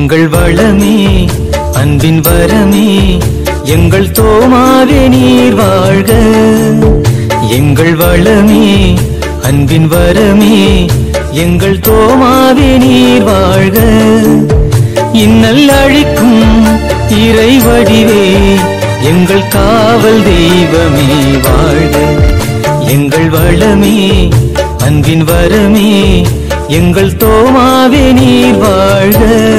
எங்கள் வளமே அன்பின் வரமே எங்கள் தோமாவே நீர் வாழ்க எங்கள் வளமே அன்பின் வரமே எங்கள் தோமாவே நீர் வாழ்க இன்னல் அழிக்கும் இறை வடிவே எங்கள் காவல் தெய்வமே வாழ்க எங்கள் வளமே அன்பின் வரமே எங்கள் தோமாவே நீர் வாழ்க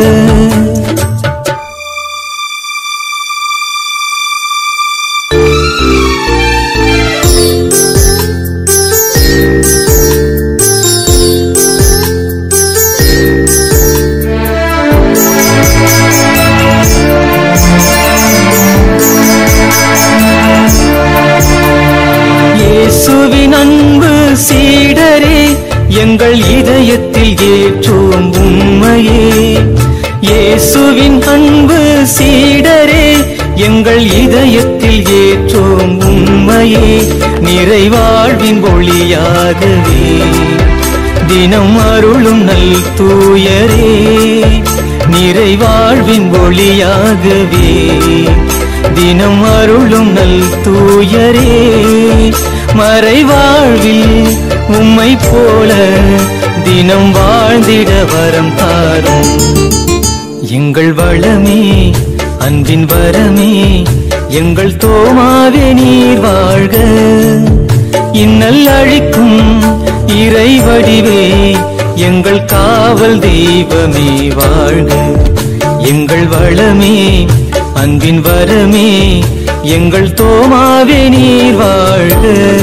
இயேசுவின் அன்பு சீடரே எங்கள் இதயத்தில் ஏற்றும் உண்மையே இயேசுவின் அன்பு சீடரே எங்கள் இதயத்தில் ஏற்றும் உண்மையே நிறைவாழ்வின் ஒளியாகவே தினம் அருளும் நல் தூயரே நிறைவாழ்வின் ஒளியாகவே தினம் அருளும் நல் தூயரே மறைவாழ்வில் உம்மை போல தினம் வாழ்ந்திட வரம் தாரும் எங்கள் வளமே அன்பின் வரமே எங்கள் தோமாவே நீர் வாழ்க இன்னல் அழிக்கும் இறை வடிவே எங்கள் காவல் தெய்வமே வாழ்க எங்கள் வளமே அன்பின் வரமே எங்கள் தோமாவே நீர் வாழ்க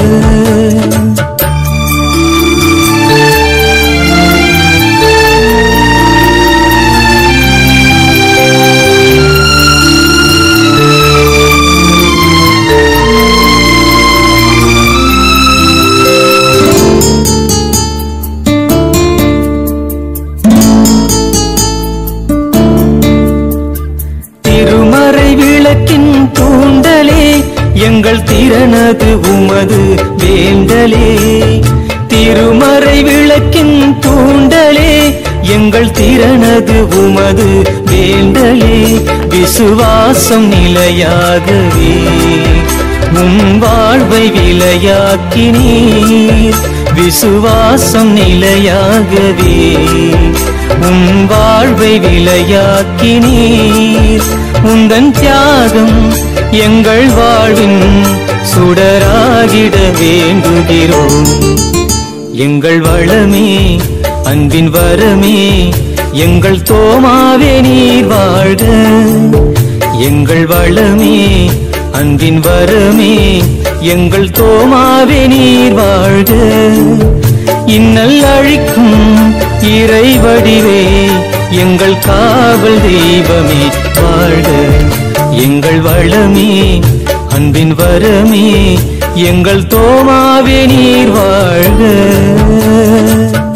திருமறை விளக்கின் தூண்டலே எங்கள் திறனது உமது வேண்டலே திருமறை விளக்கின் தூண்டலே எங்கள் திறனது உமது வேண்டலே விசுவாசம் நிலையாகவே உம் வாழ்வை விலையாக்கினீர் விசுவாசம் நிலையாகவே உன் வாழ்வை விலையாக்கினீர் உந்தன் தியாகம் எங்கள் வாழ்வின் சுடராகிட வேண்டுகிறோம் எங்கள் வளமே அன்பின் வரமே எங்கள் தோமாவே நீர் வாழ்க எங்கள் வளமே அன்பின் வரமே எங்கள் தோமாவே நீர் வாழ்க இன்னல் அழிக்கும் இறை வடிவே எங்கள் காவல் தெய்வமே வாழ்க எங்கள் வளமே அன்பின் வரமே எங்கள் தோமாவே நீர் வாழ்க